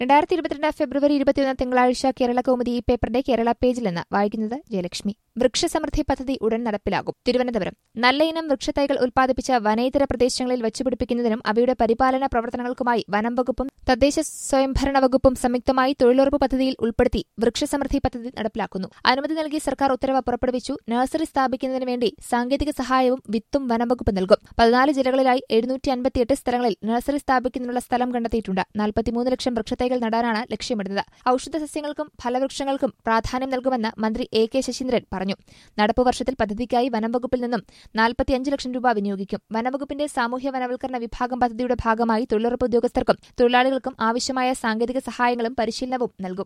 രണ്ടായിരത്തി ഇരുപത്തിരണ്ട് ഫെബ്രുവരി ഇരുപത്തിയൊന്ന് തിങ്കളാഴ്ച കേരള കൗമുദി ഈ പേപ്പറിന്റെ കേരള പേജിൽ നിന്ന് വായിക്കുന്നത് ജയലക്ഷ്മി വൃക്ഷസമൃദ്ധി പദ്ധതി ഉടൻ നടപ്പിലാകും തിരുവനന്തപുരം നല്ല ഇനം വൃക്ഷത്തൈകൾ ഉൽപ്പാദിപ്പിച്ച വനേതര പ്രദേശങ്ങളിൽ വച്ചുപിടിപ്പിക്കുന്നതിനും അവയുടെ പരിപാലന പ്രവർത്തനങ്ങൾക്കുമായി വനം വകുപ്പും തദ്ദേശ സ്വയംഭരണ വകുപ്പും സംയുക്തമായി തൊഴിലുറപ്പ് പദ്ധതിയിൽ ഉൾപ്പെടുത്തി വൃക്ഷസമൃദ്ധി പദ്ധതി നടപ്പിലാക്കുന്നു അനുമതി നൽകി സർക്കാർ ഉത്തരവ് പുറപ്പെടുവിച്ചു നഴ്സറി സ്ഥാപിക്കുന്നതിന് വേണ്ടി സാങ്കേതിക സഹായവും വിത്തും വനംവകുപ്പ് നൽകും പതിനാല് ജില്ലകളിലായി എഴുന്നൂറ്റി അൻപത്തിയെട്ട് സ്ഥലങ്ങളിൽ നഴ്സറി സ്ഥാപിക്കുന്നതിനുള്ള സ്ഥലം കണ്ടെത്തിയിട്ടുണ്ട് നാൽപ്പത്തിമൂന്ന് ലക്ഷം വൃക്ഷത്തൈകൾ നടാനാണ് ലക്ഷ്യമിടുന്നത് ഔഷധ സസ്യങ്ങൾക്കും ഫലവൃക്ഷങ്ങൾക്കും പ്രാധാന്യം നൽകുമെന്ന് മന്ത്രി എ കെ ശശീന്ദ്രൻ പറഞ്ഞു നടപ്പു വർഷത്തിൽ പദ്ധതിക്കായി വനംവകുപ്പിൽ നിന്നും നാൽപ്പത്തിയഞ്ച് ലക്ഷം രൂപ വിനിയോഗിക്കും വനംവകുപ്പിന്റെ സാമൂഹ്യ വനവൽക്കരണ വിഭാഗം പദ്ധതിയുടെ ഭാഗമായി തൊഴിലുറപ്പ് ഉദ്യോഗസ്ഥർക്കും തൊഴിലാളികൾക്കും ആവശ്യമായ സാങ്കേതിക സഹായങ്ങളും പരിശീലനവും നൽകും